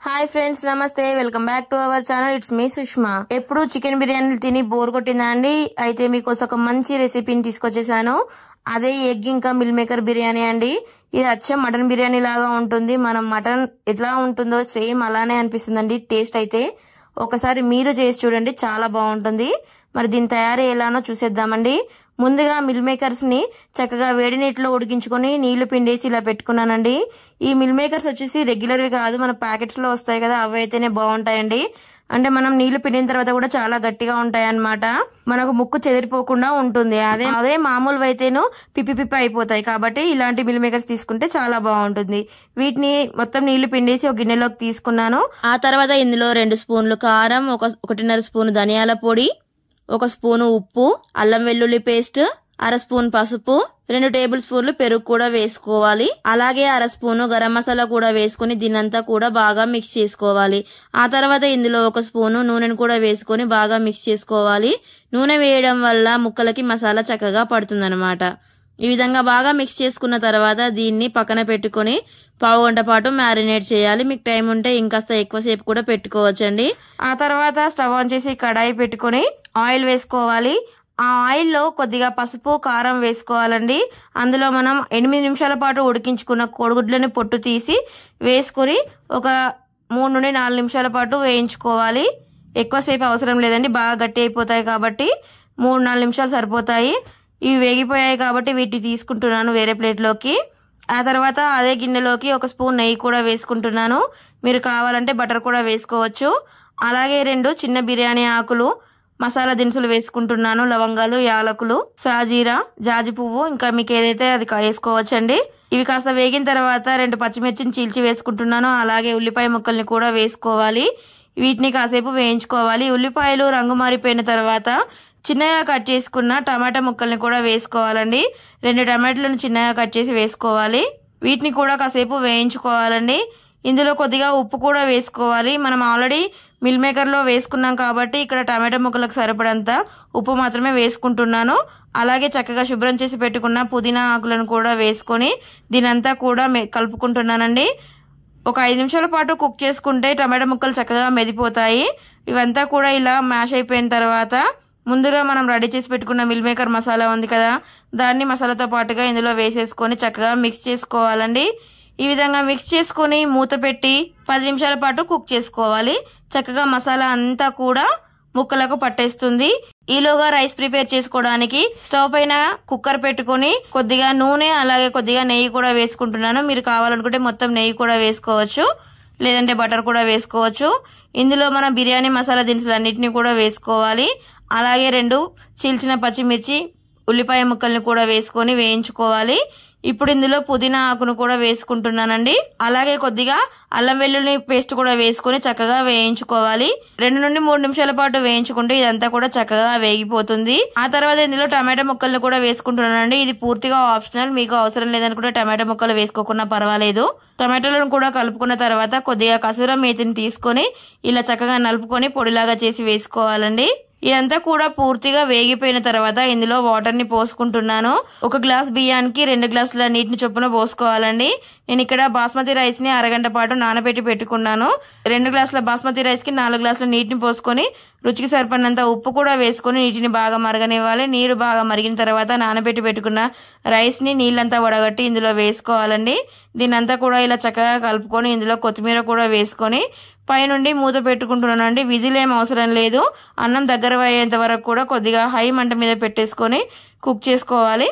hi friends నమస్తే welcome back to our channel it's me Sushma ఎప్పుడు chicken బిర్యానీలు తిని బోర్ కొట్టిందా అండి అయితే మీకోసం ఒక మంచి రెసిపీని తీసుకొచ్చేసాను అదే ఎగ్ ఇంకా మిల్ మేకర్ బిర్యానీ అండి ఇది అచ్చం మటన్ బిర్యానీ లాగా ఉంటుంది మనం మటన్ ఎట్లా ఉంటుందో సేమ్ అలానే అనిపిస్తుందండి టేస్ట్ అయితే ఒకసారి మీరు చేసి చూడండి చాలా బాగుంటుంది మరి దీని తయారీ ఎలానో చూసేద్దామండి ముందుగా మిల్ మేకర్స్ ని చక్కగా వేడి నీటిలో ఉడికించుకొని నీళ్లు పిండేసి ఇలా పెట్టుకున్నానండి ఈ మిల్ మేకర్స్ వచ్చేసి రెగ్యులర్ వి కాదు మన ప్యాకెట్స్ లో వస్తాయి కదా అవి అయితేనే బాగుంటాయండి అంటే మనం నీళ్లు పిండిన తర్వాత కూడా చాలా గట్టిగా ఉంటాయి అన్నమాట మనకు ముక్కు చెదిరిపోకుండా ఉంటుంది అదే అదే మామూలు అయితేను పిప్పి పిప్పి అయిపోతాయి కాబట్టి ఇలాంటి మిల్ మేకర్స్ తీసుకుంటే చాలా బాగుంటుంది వీటిని మొత్తం నీళ్లు పిండేసి ఒక గిన్నెలోకి తీసుకున్నాను ఆ తర్వాత ఇందులో రెండు స్పూన్లు కారం ఒక ఒకటిన్నర స్పూన్ ధనియాల పొడి ఒక స్పూను ఉప్పు అల్లం వెల్లుల్లి పేస్ట్ అర స్పూన్ పసుపు రెండు టేబుల్ స్పూన్లు పెరుగు కూడా వేసుకోవాలి అలాగే అర స్పూను గరం మసాలా కూడా వేసుకుని దీనంతా కూడా బాగా మిక్స్ చేసుకోవాలి ఆ తర్వాత ఇందులో ఒక స్పూను నూనెను కూడా వేసుకొని బాగా మిక్స్ చేసుకోవాలి నూనె వేయడం వల్ల ముక్కలకి మసాలా చక్కగా పడుతుందన్నమాట ఈ విధంగా బాగా మిక్స్ చేసుకున్న తర్వాత దీన్ని పక్కన పెట్టుకొని పావు గంట పాటు మ్యారినేట్ చేయాలి మీకు టైం ఉంటే ఇంకాస్త ఎక్కువసేపు కూడా పెట్టుకోవచ్చండి ఆ తర్వాత స్టవ్ ఆన్ చేసి కడాయి పెట్టుకొని ఆయిల్ వేసుకోవాలి ఆ ఆయిల్లో కొద్దిగా పసుపు కారం వేసుకోవాలండి అందులో మనం ఎనిమిది నిమిషాల పాటు ఉడికించుకున్న కోడిగుడ్లని పొట్టు తీసి వేసుకొని ఒక మూడు నుండి నాలుగు నిమిషాల పాటు వేయించుకోవాలి ఎక్కువసేపు అవసరం లేదండి బాగా గట్టి అయిపోతాయి కాబట్టి మూడు నాలుగు నిమిషాలు సరిపోతాయి ఇవి వేగిపోయాయి కాబట్టి వీటిని తీసుకుంటున్నాను వేరే ప్లేట్లోకి ఆ తర్వాత అదే గిన్నెలోకి ఒక స్పూన్ నెయ్యి కూడా వేసుకుంటున్నాను మీరు కావాలంటే బటర్ కూడా వేసుకోవచ్చు అలాగే రెండు చిన్న బిర్యానీ ఆకులు మసాలా దినుసులు వేసుకుంటున్నాను లవంగాలు యాలకులు సాజీరా జాజి పువ్వు ఇంకా మీకు ఏదైతే అది వేసుకోవచ్చండి ఇవి కాస్త వేగిన తర్వాత రెండు పచ్చిమిర్చిని చీల్చి వేసుకుంటున్నాను అలాగే ఉల్లిపాయ ముక్కల్ని కూడా వేసుకోవాలి వీటిని కాసేపు వేయించుకోవాలి ఉల్లిపాయలు రంగు మారిపోయిన తర్వాత చిన్నగా కట్ చేసుకున్న టమాటా ముక్కల్ని కూడా వేసుకోవాలండి రెండు టమాటాలను చిన్నగా కట్ చేసి వేసుకోవాలి వీటిని కూడా కాసేపు వేయించుకోవాలండి ఇందులో కొద్దిగా ఉప్పు కూడా వేసుకోవాలి మనం ఆల్రెడీ మిల్ మేకర్లో వేసుకున్నాం కాబట్టి ఇక్కడ టమాటా ముక్కలకు సరిపడంత ఉప్పు మాత్రమే వేసుకుంటున్నాను అలాగే చక్కగా శుభ్రం చేసి పెట్టుకున్న పుదీనా ఆకులను కూడా వేసుకొని దీనంతా కూడా కలుపుకుంటున్నానండి ఒక ఐదు నిమిషాల పాటు కుక్ చేసుకుంటే టమాటా ముక్కలు చక్కగా మెదిపోతాయి ఇవంతా కూడా ఇలా మ్యాష్ అయిపోయిన తర్వాత ముందుగా మనం రెడీ చేసి పెట్టుకున్న మిల్ మేకర్ మసాలా ఉంది కదా దాన్ని మసాలాతో పాటుగా ఇందులో వేసేసుకొని చక్కగా మిక్స్ చేసుకోవాలండి ఈ విధంగా మిక్స్ చేసుకొని మూత పెట్టి పది నిమిషాల పాటు కుక్ చేసుకోవాలి చక్కగా మసాలా అంతా కూడా ముక్కలకు పట్టేస్తుంది ఈలోగా రైస్ ప్రిపేర్ చేసుకోవడానికి స్టవ్ పైన కుక్కర్ పెట్టుకొని కొద్దిగా నూనె అలాగే కొద్దిగా నెయ్యి కూడా వేసుకుంటున్నాను మీరు కావాలనుకుంటే మొత్తం నెయ్యి కూడా వేసుకోవచ్చు లేదంటే బటర్ కూడా వేసుకోవచ్చు ఇందులో మనం బిర్యానీ మసాలా దినుసులు అన్నిటిని కూడా వేసుకోవాలి అలాగే రెండు చీల్చిన పచ్చిమిర్చి ఉల్లిపాయ ముక్కల్ని కూడా వేసుకొని వేయించుకోవాలి ఇప్పుడు ఇందులో పుదీనా ఆకును కూడా వేసుకుంటున్నానండి అలాగే కొద్దిగా అల్లం వెల్లుల్లి పేస్ట్ కూడా వేసుకొని చక్కగా వేయించుకోవాలి రెండు నుండి మూడు నిమిషాల పాటు వేయించుకుంటే ఇదంతా కూడా చక్కగా వేగిపోతుంది ఆ తర్వాత ఇందులో టమాటా ముక్కల్ని కూడా వేసుకుంటున్నానండి ఇది పూర్తిగా ఆప్షనల్ మీకు అవసరం లేదనుకుంటే టమాటా ముక్కలు వేసుకోకుండా పర్వాలేదు టమాటాలను కూడా కలుపుకున్న తర్వాత కొద్దిగా కసూర మేతిని తీసుకొని ఇలా చక్కగా నలుపుకొని పొడిలాగా చేసి వేసుకోవాలండి ఇదంతా కూడా పూర్తిగా వేగిపోయిన తర్వాత ఇందులో వాటర్ ని పోసుకుంటున్నాను ఒక గ్లాస్ బియ్యానికి రెండు గ్లాసుల నీటిని చొప్పున పోసుకోవాలండి నేను ఇక్కడ బాస్మతి రైస్ ని అరగంట పాటు నానబెట్టి పెట్టుకున్నాను రెండు గ్లాసుల బాస్మతి రైస్ కి నాలుగు గ్లాసుల నీటిని పోసుకొని రుచికి సరిపడినంత ఉప్పు కూడా వేసుకొని నీటిని బాగా మరగనివ్వాలి నీరు బాగా మరిగిన తర్వాత నానబెట్టి పెట్టుకున్న రైస్ ని నీళ్ళంతా వడగట్టి ఇందులో వేసుకోవాలండి దీనంతా కూడా ఇలా చక్కగా కలుపుకొని ఇందులో కొత్తిమీర కూడా వేసుకొని పైనుండి మూత పెట్టుకుంటున్నానండి విజిల్ ఏం అవసరం లేదు అన్నం దగ్గర అయ్యేంత వరకు కూడా కొద్దిగా హై మంట మీద పెట్టేసుకొని కుక్ చేసుకోవాలి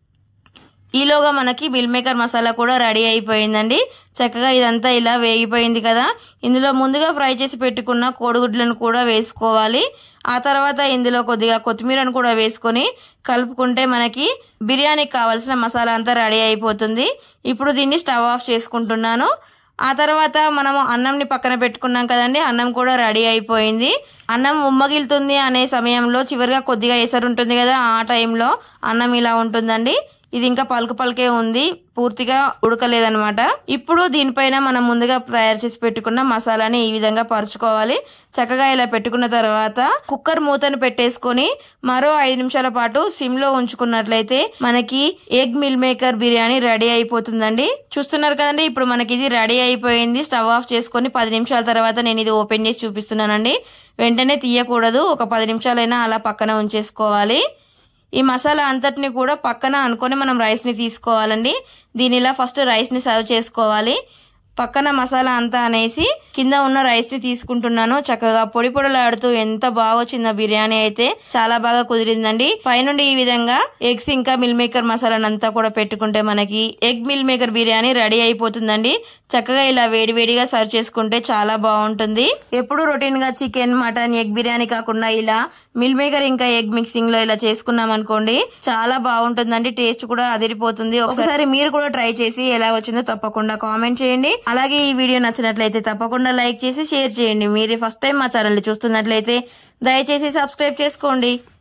ఈలోగా మనకి బిల్ మేకర్ మసాలా కూడా రెడీ అయిపోయిందండి చక్కగా ఇదంతా ఇలా వేగిపోయింది కదా ఇందులో ముందుగా ఫ్రై చేసి పెట్టుకున్న కోడిగుడ్లను కూడా వేసుకోవాలి ఆ తర్వాత ఇందులో కొద్దిగా కొత్తిమీరను కూడా వేసుకొని కలుపుకుంటే మనకి బిర్యానీకి కావాల్సిన మసాలా అంతా రెడీ అయిపోతుంది ఇప్పుడు దీన్ని స్టవ్ ఆఫ్ చేసుకుంటున్నాను ఆ తర్వాత మనము అన్నంని పక్కన పెట్టుకున్నాం కదండి అన్నం కూడా రెడీ అయిపోయింది అన్నం ఉమ్మగిలుతుంది అనే సమయంలో చివరిగా కొద్దిగా ఎసరు ఉంటుంది కదా ఆ టైంలో అన్నం ఇలా ఉంటుందండి ఇది ఇంకా పలుకు పలుకే ఉంది పూర్తిగా ఉడకలేదన్నమాట ఇప్పుడు దీనిపైన మనం ముందుగా తయారు చేసి పెట్టుకున్న మసాలాని ఈ విధంగా పరుచుకోవాలి చక్కగా ఇలా పెట్టుకున్న తర్వాత కుక్కర్ మూతను పెట్టేసుకొని మరో ఐదు నిమిషాల పాటు సిమ్ లో ఉంచుకున్నట్లయితే మనకి egg meal maker biryani ready అయిపోతుందండి చూస్తున్నారు కదండి ఇప్పుడు మనకి ఇది రెడీ అయిపోయింది స్టవ్ ఆఫ్ చేసుకొని పది నిమిషాల తర్వాత నేను ఇది ఓపెన్ చేసి చూపిస్తున్నానండి వెంటనే తీయకూడదు ఒక పది నిమిషాలైనా అలా పక్కన ఉంచేసుకోవాలి ఈ మసాలా అంతటిని కూడా పక్కన అనుకొని మనం రైస్ ని తీసుకోవాలండి దీని ఇలా ఫస్ట్ రైస్ ని సర్వ్ చేసుకోవాలి పక్కన మసాలా అంతా అనేసి కింద ఉన్న రైస్ ని తీసుకుంటున్నాను చక్కగా పొడి పొడలాడుతూ ఎంత బాగా వచ్చిందో బిర్యానీ అయితే చాలా బాగా కుదిరిందండి పైనుండి ఈ విధంగా ఎగ్స్ ఇంకా మిల్ మేకర్ మసాలాను అంతా కూడా పెట్టుకుంటే మనకి egg meal maker biryani ready అయిపోతుందండి చక్కగా ఇలా వేడివేడిగా సర్వ్ చేసుకుంటే చాలా బాగుంటుంది ఎప్పుడు రొటీన్ గా చికెన్ మటన్ ఎగ్ బిర్యానీ కాకుండా ఇలా మిల్ మేకర్ ఇంకా ఎగ్ మిక్సింగ్ లో ఇలా చేసుకున్నాం అనుకోండి చాలా బాగుంటుందండి టేస్ట్ కూడా అదిరిపోతుంది ఒకసారి మీరు కూడా ట్రై చేసి ఎలా వచ్చిందో తప్పకుండా కామెంట్ చేయండి అలాగే ఈ వీడియో నచ్చినట్లయితే తప్పకుండా లైక్ చేసి షేర్ చేయండి మీరు ఫస్ట్ టైం మా ఛానల్ చూస్తున్నట్లయితే దయచేసి సబ్స్క్రైబ్ చేసుకోండి